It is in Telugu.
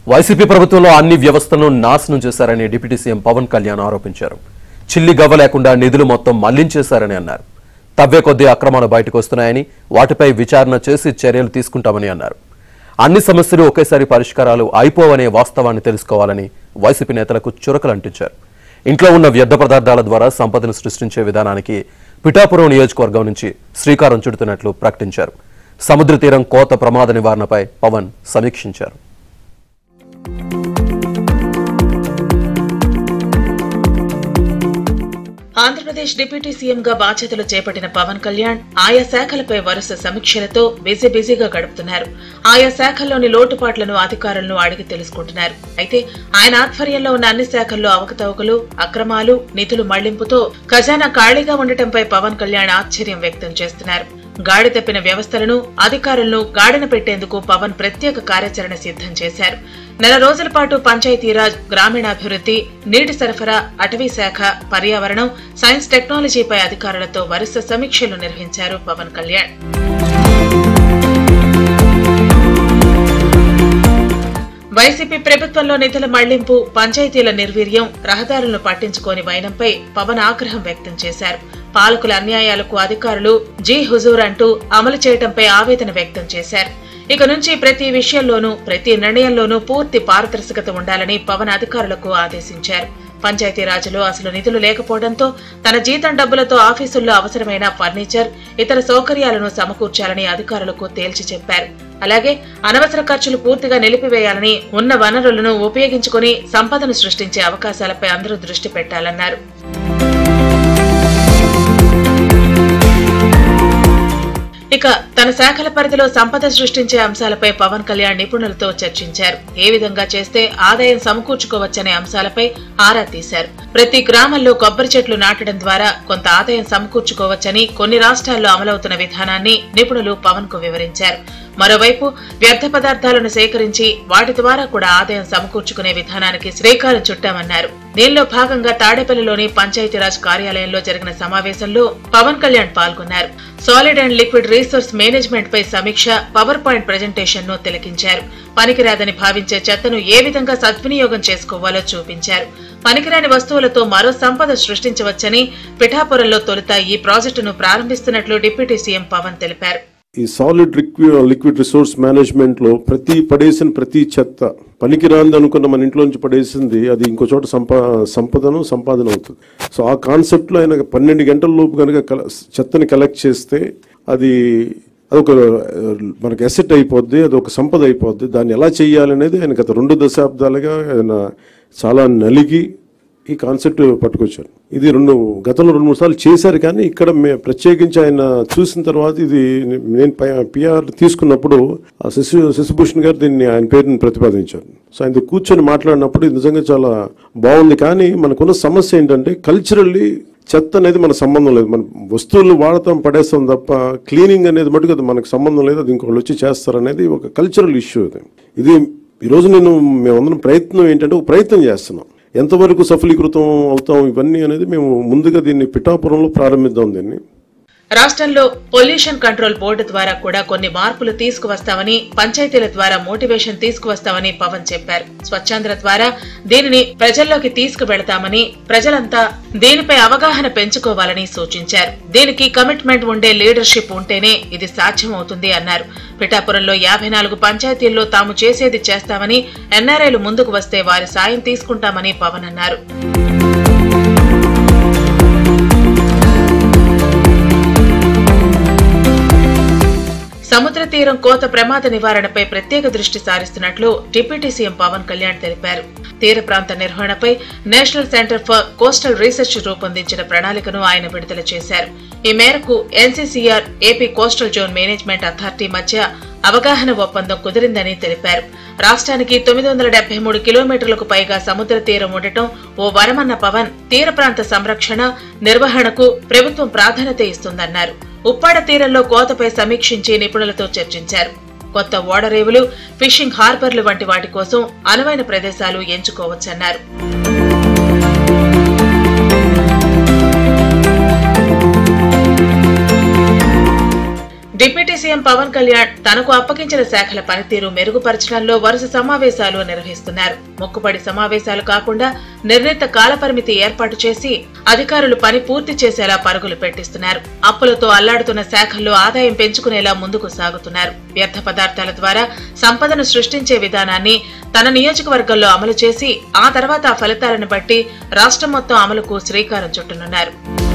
వైసీపీ ప్రభుత్వంలో అన్ని వ్యవస్థలను నాశనం చేశారని డిప్యూటీ సీఎం పవన్ కళ్యాణ్ ఆరోపించారు చిల్లి గవ్వ లేకుండా నిధులు మొత్తం మళ్లించేశారని అన్నారు తవ్వే కొద్దీ అక్రమాలు బయటకు వస్తున్నాయని వాటిపై విచారణ చేసి చర్యలు తీసుకుంటామని అన్నారు అన్ని సమస్యలు ఒకేసారి పరిష్కారాలు అయిపోవనే వాస్తవాన్ని తెలుసుకోవాలని వైసీపీ నేతలకు చురకలు అంటించారు ఇంట్లో ఉన్న వ్యర్థ పదార్థాల ద్వారా సంపదను సృష్టించే విధానానికి పిఠాపురం నియోజకవర్గం నుంచి శ్రీకారం చుడుతున్నట్లు ప్రకటించారు సముద్ర తీరం కోత ప్రమాద నివారణపై పవన్ సమీక్షించారు ఆంధ్రప్రదేశ్ డిప్యూటీ సీఎం గా బాధ్యతలు చేపట్టిన పవన్ కళ్యాణ్ ఆయా శాఖలపై వరుస సమీక్షలతో బిజీ బిజీగా గడుపుతున్నారు ఆయా శాఖల్లోని లోటుపాట్లను అధికారులను అడిగి తెలుసుకుంటున్నారు అయితే ఆయన ఆధ్వర్యంలో ఉన్న అన్ని శాఖల్లో అవకతవకలు అక్రమాలు నిధులు మళ్లింపుతో ఖజానా ఖాళీగా ఉండటంపై పవన్ కళ్యాణ్ ఆశ్చర్యం వ్యక్తం చేస్తున్నారు గాడి తప్పిన వ్యవస్థలను అధికారులను గాడిన పెట్టేందుకు పవన్ ప్రత్యేక కార్యాచరణ సిద్ధం చేశారు నెల రోజుల పాటు పంచాయతీరాజ్ గ్రామీణాభివృద్ధి నీటి సరఫరా అటవీ శాఖ పర్యావరణం సైన్స్ టెక్నాలజీపై అధికారులతో వరుస సమీక్షలు నిర్వహించారు పవన్ కళ్యాణ్ వైసీపీ ప్రభుత్వంలో నిధుల మళ్లింపు పంచాయతీల నిర్వీర్యం రహదారులను పట్టించుకోని వైనంపై పవన్ ఆగ్రహం వ్యక్తం చేశారు పాలకుల అన్యాయాలకు అధికారులు జీ హుజూర్ అంటూ అమలు చేయడంపై ఆవేదన వ్యక్తం చేశారు ఇక నుంచి ప్రతి విషయంలోనూ ప్రతి నిర్ణయంలోనూ పూర్తి పారదర్శకత ఉండాలని పవన్ అధికారులకు ఆదేశించారు పంచాయతీరాజ్లో అసలు నిధులు లేకపోవడంతో తన జీతం డబ్బులతో ఆఫీసుల్లో అవసరమైన ఫర్నిచర్ ఇతర సౌకర్యాలను సమకూర్చాలని అధికారులకు తేల్చి చెప్పారు అలాగే అనవసర ఖర్చులు పూర్తిగా నిలిపివేయాలని ఉన్న వనరులను ఉపయోగించుకుని సంపదను సృష్టించే అవకాశాలపై అందరూ దృష్టి పెట్టాలన్నారు ఇక తన శాఖల పరిధిలో సంపద సృష్టించే అంశాలపై పవన్ కళ్యాణ్ నిపుణులతో చర్చించారు ఏ విధంగా చేస్తే ఆదాయం సమకూర్చుకోవచ్చనే అంశాలపై ఆరా తీశారు ప్రతి గ్రామంలో కొబ్బరి చెట్లు నాటడం ద్వారా కొంత ఆదాయం సమకూర్చుకోవచ్చని కొన్ని రాష్ట్రాల్లో అమలవుతున్న విధానాన్ని నిపుణులు పవన్ కు వివరించారు మరోవైపు వ్యర్థ పదార్థాలను సేకరించి వాటి ద్వారా కూడా ఆదాయం సమకూర్చుకునే విధానానికి శ్రీకారం చుట్టామన్నారు దీనిలో భాగంగా తాడేపల్లిలోని పంచాయతీరాజ్ కార్యాలయంలో జరిగిన సమావేశంలో పవన్ కళ్యాణ్ పాల్గొన్నారు solid and liquid resource management పై సమీక్ష పవర్ పాయింట్ ప్రజెంటేషన్ ను తిలకించారు పనికిరాదని భావించే చెత్తను ఏ విధంగా సద్వినియోగం చేసుకోవాలో చూపించారు పనికిరాని వస్తువులతో మరో సంపద సృష్టించవచ్చని పిఠాపురంలో తొలుత ఈ ప్రాజెక్టును ప్రారంభిస్తున్నట్లు డిప్యూటీ సీఎం పవన్ తెలిపారు ఈ solid liquid liquid resource management లో ప్రతి పడేసిన ప్రతి చెత్త పనికిరాంది అనుకున్న మన ఇంట్లో నుంచి పడేసింది అది ఇంకో చోట సంపా సంపదను సంపాదన అవుతుంది సో ఆ కాన్సెప్ట్ లో ఆయన పన్నెండు గంటల లోపు కనుక కల- చెత్తని కలెక్ట్ చేస్తే అది అదొక ఆ, మనకి అసెట్ అయిపోద్ది అది ఒక సంపద అయిపోద్ది దాన్ని ఎలా చేయాలనేది ఆయన గత రెండు దశాబ్దాలుగా ఆయన చాలా నలిగి ఈ కాన్సెప్ట్ పట్టుకొచ్చారు ఇది రెండు గతంలో రెండు మూడు సార్లు చేశారు కానీ ఇక్కడ మే ప్రత్యేకించి ఆయన చూసిన తర్వాత ఇది నేను పిఆర్ తీసుకున్నప్పుడు ఆ శశి శశిభూషణ్ గారు దీన్ని ఆయన పేరుని ప్రతిపాదించారు సో ఆయన కూర్చొని మాట్లాడినప్పుడు ఇది నిజంగా చాలా బాగుంది కానీ మనకున్న సమస్య ఏంటంటే కల్చరల్లీ చెత్త అనేది మన సంబంధం లేదు మన వస్తువులు వాడతాం పడేస్తాం తప్ప క్లీనింగ్ అనేది మటుకు అది మనకు సంబంధం లేదు అది ఇంకోళ్ళు వచ్చి చేస్తారు అనేది ఒక కల్చరల్ ఇష్యూ ఇది ఇది ఈరోజు నేను మేమందరం ప్రయత్నం ఏంటంటే ఒక ప్రయత్నం చేస్తున్నాం ఎంతవరకు సఫలీకృతం అవుతాం ఇవన్నీ అనేది మేము ముందుగా దీన్ని పిఠాపురంలో ప్రారంభిద్దాం దీన్ని రాష్ట్రంలో పొల్యూషన్ కంట్రోల్ బోర్డు ద్వారా కూడా కొన్ని మార్పులు తీసుకువస్తామని పంచాయతీల ద్వారా మోటివేషన్ తీసుకువస్తామని పవన్ చెప్పారు స్వచ్ఛాంధ్ర ద్వారా దీనిని ప్రజల్లోకి తీసుకువెళతామని ప్రజలంతా దీనిపై అవగాహన పెంచుకోవాలని సూచించారు దీనికి కమిట్మెంట్ ఉండే లీడర్షిప్ ఉంటేనే ఇది సాధ్యమవుతుంది అన్నారు పిఠాపురంలో యాభై నాలుగు పంచాయతీల్లో తాము చేసేది చేస్తామని ఎన్ఆర్ఐలు ముందుకు వస్తే వారి సాయం తీసుకుంటామని పవన్ అన్నారు సముద్ర తీరం కోత ప్రమాద నివారణపై ప్రత్యేక దృష్టి సారిస్తున్నట్లు డిప్యూటీ సీఎం పవన్ కళ్యాణ్ తెలిపారు తీర ప్రాంత నిర్వహణపై national centre for coastal research రూపొందించిన ప్రణాళికను ఆయన విడుదల చేశారు ఈ మేరకు NCCR AP coastal zone management authority మధ్య అవగాహన ఒప్పందం కుదిరిందని తెలిపారు రాష్ట్రానికి తొమ్మిది వందల డెబ్బై మూడు కిలోమీటర్లకు పైగా సముద్ర తీరం ఉండటం ఓ వరమన్న పవన్ తీర ప్రాంత సంరక్షణ నిర్వహణకు ప్రభుత్వం ప్రాధాన్యత ఇస్తుందన్నారు ఉప్పాడ తీరంలో కోతపై సమీక్షించి నిపుణులతో చర్చించారు కొత్త ఓడరేవులు ఫిషింగ్ హార్బర్లు వంటి వాటి కోసం అనువైన ప్రదేశాలు ఎంచుకోవచ్చన్నారు డిప్యూటీ సీఎం పవన్ కళ్యాణ్ తనకు అప్పగించిన శాఖల పనితీరు మెరుగుపరచడంలో వరుస సమావేశాలు నిర్వహిస్తున్నారు మొక్కుబడి సమావేశాలు కాకుండా నిర్ణీత కాలపరిమితి ఏర్పాటు చేసి అధికారులు పని పూర్తి చేసేలా పరుగులు పెట్టిస్తున్నారు అప్పులతో అల్లాడుతున్న శాఖల్లో ఆదాయం పెంచుకునేలా ముందుకు సాగుతున్నారు వ్యర్థ పదార్థాల ద్వారా సంపదను సృష్టించే విధానాన్ని తన నియోజకవర్గంలో అమలు చేసి ఆ తర్వాత ఆ ఫలితాలను బట్టి రాష్ట్రం మొత్తం అమలుకు శ్రీకారం చుట్టనున్నారు